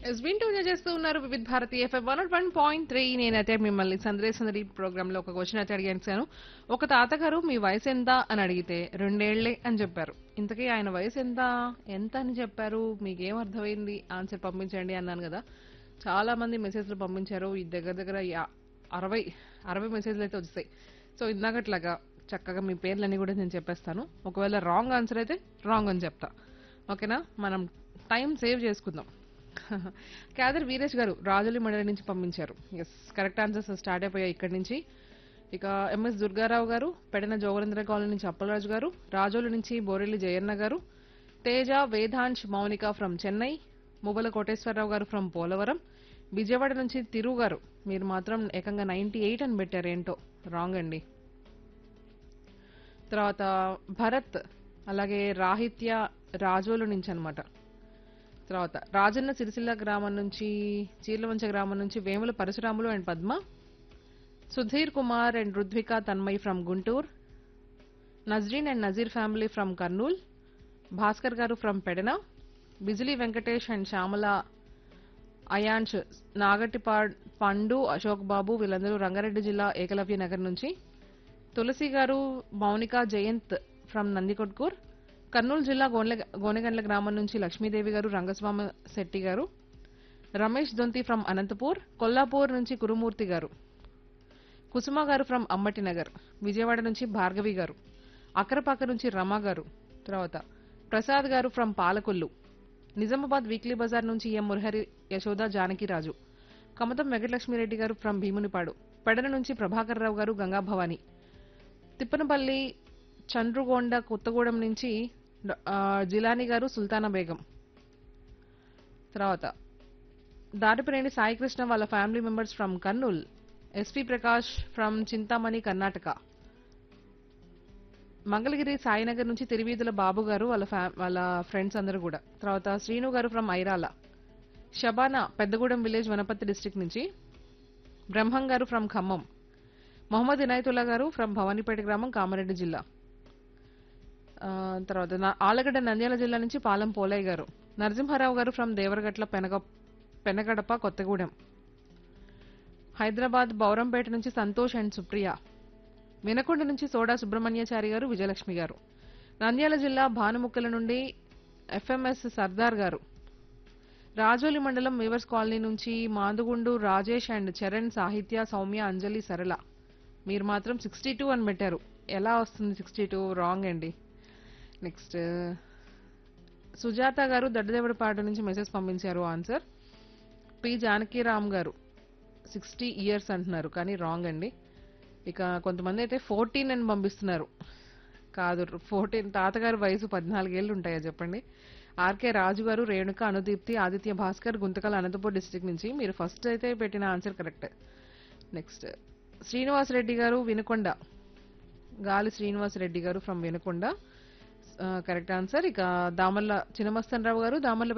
yes వింటూ enjoy చేస్తూ ఉన్నారు Vividh Bharati FM one one point three నేనైతే మిమ్మల్ని సందేశనరి ప్రోగ్రామ్ లో ఒక క్వశ్చన్ అయితే అడిగాను ఒక తాతగారు మీ వయసు ఎంత అని అడిగితే రెండేళ్లే అని చెప్పారు ఇంతకీ ఆయన వయసు ఎంత ఎంత అని చెప్పారు మీకేం అర్థమైంది ఆన్సర్ పంపించండి అన్నాను కదా చాలా మంది మెసేజ్లు పంపించారు ఈ దగ్గర దగ్గర యా- అరవై అరవై మెసేజ్లు అయితే వచ్చాయి సో ఇందాకట్లాగా చక్కగా మీ పేర్లన్నీ కూడా నేను చెప్పేస్తాను ఒకవేళ రాంగ్ ఆన్సర్ అయితే రాంగ్ అని చెప్తా ఓకేనా మనం టైం సేవ్ చేసుకుందాం క్యాదర్ వీరేష్ గారు రాజులి మండలి నుంచి పంపించారు ఎస్ కరెక్ట్ ఆన్సర్స్ స్టార్ట్ అయిపోయాయి ఇక్కడి నుంచి ఇక ఎంఎస్ దుర్గారావు గారు పెడన జోగరేంద్ర కాలనీ నుంచి అప్పలరాజు గారు రాజోలు నుంచి బోరెల్లి జయన్న గారు తేజ వేదాంశ్ మౌనిక ఫ్రమ్ చెన్నై మువ్వల కోటేశ్వరరావు గారు ఫ్రమ్ పోలవరం విజయవాడ నుంచి తిరు గారు మీరు మాత్రం ఏకంగా నైన్టీ ఎయిట్ అని పెట్టారు ఏంటో రాంగ్ అండి తర్వాత భరత్ అలాగే రాహిత్య రాజోలు నుంచి అన్నమాట తర్వాత రాజన్న సిరిసిల్ల గ్రామం నుంచి చీర్లవంచ గ్రామం నుంచి Vemula Parasuramulu and Padma Sudheer Kumar and Rudvika Tanmay from Guntur Nazreen and Nazeer family from Kurnool Bhaskar garu from Pedana Bijili Venkatesh and Shyamala Ayansh Nagatipa Pandu Ashok బాబు వీళ్ళందరూ రంగారెడ్డి జిల్లా ఏకలవ్య నగర్ నుంచి తులసి గారు మౌనిక జయంత్ ఫ్రమ్ నందికొట్కూర్ కర్నూలు జిల్లా గోనె గోనెగండ్ల గ్రామం నుంచి లక్ష్మీదేవి గారు రంగస్వామి శెట్టి గారు రమేష్ దొంతి ఫ్రమ్ అనంతపూర్ కొల్లాపూర్ నుంచి కురుమూర్తి గారు కుసుమ గారు ఫ్రమ్ అమ్మటి నగర్ విజయవాడ నుంచి భార్గవి గారు అక్కరపాక నుంచి రమ గారు తర్వాత Prasad garu from Palakollu Nizamabad weekly bazaar నుంచి ఎం మురహరి యశోద జానకిరాజు కమతం వెంకటలక్ష్మిరెడ్డి గారు ఫ్రమ్ భీమునిపాడు పెడన నుంచి ప్రభాకర్ రావు గారు గంగా భవాని తిప్పనపల్లి చండ్రుగొండ కొత్తగూడెం నుంచి డ- ఆ, జిలాని గారు సుల్తానా బేగం తర్వాత దారిపినేని సాయికృష్ణ వాళ్ళ family members from Kurnool SP Prakash from Chintamani Karnataka Mangalagiri Sainagar నుంచి తిరువీధుల బాబు గారు వాళ్ళ ఫ్యా- వాళ్ళ ఫ్రెండ్స్ అందరూ కూడా తర్వాత Srinu garu from Airala Shabana Peddagudem village Wanaparthy district నుంచి బ్రహ్మం గారు ఫ్రమ్ ఖమ్మం మొహమ్మద్ ఇనాయతుల్లా గారు ఫ్రమ్ భవానీపేట గ్రామం కామారెడ్డి జిల్లా ఆ, తర్వాత నా- ఆలగడ్డ నంద్యాల జిల్లా నుంచి పాలెం పోలయ్య గారు నరసింహారావు గారు ఫ్రమ్ దేవరగట్ల పెనగ పెనగడప కొత్తగూడెం హైదరాబాద్ బౌరంపేట నుంచి సంతోష్ అండ్ సుప్రియ వినకొండ నుంచి సోడా సుబ్రహ్మణ్యాచారి గారు విజయలక్ష్మి గారు నంద్యాల జిల్లా భానుముక్కల నుండి ఎఫ్ఎంఎస్ సర్దార్ గారు రాజోలి మండలం వీవర్స్ కాలనీ నుంచి మాందుగుండు రాజేష్ అండ్ చరణ్ సాహిత్య సౌమ్య అంజలి సరళ మీరు మాత్రం సిక్స్టీ టూ అని పెట్టారు ఎలా వస్తుంది సిక్స్టీ టూ రాంగ్ అండి నెక్స్ట్ సుజాత గారు దడ్డదేవడపాడు నుంచి మెసేజ్ పంపించారు ఆన్సర్ పి జానకీరామ్ గారు సిక్స్టీ ఇయర్స్ అంటున్నారు కానీ రాంగ్ అండి ఇక కొంతమంది అయితే ఫోర్టీన్ అని పంపిస్తున్నారు కాదు ఫోర్టీన్ తాతగారి వయసు పద్నాలుగేళ్ళు ఉంటాయా చెప్పండి ఆర్కే రాజు గారు రేణుక అనుదీప్తి ఆదిత్య భాస్కర్ గుంతకల్ అనంతపూర్ డిస్ట్రిక్ట్ నుంచి మీరు ఫస్ట్ అయితే పెట్టిన answer correct next Srinivas Reddy garu Vinukonda గాలి శ్రీనివాస్ రెడ్డి గారు ఫ్రమ్ వినుకొండ కరెక్ట్ ఆన్సర్ ఇక దామల్ల చిన్నమస్తన్ రావు గారు దామల్ల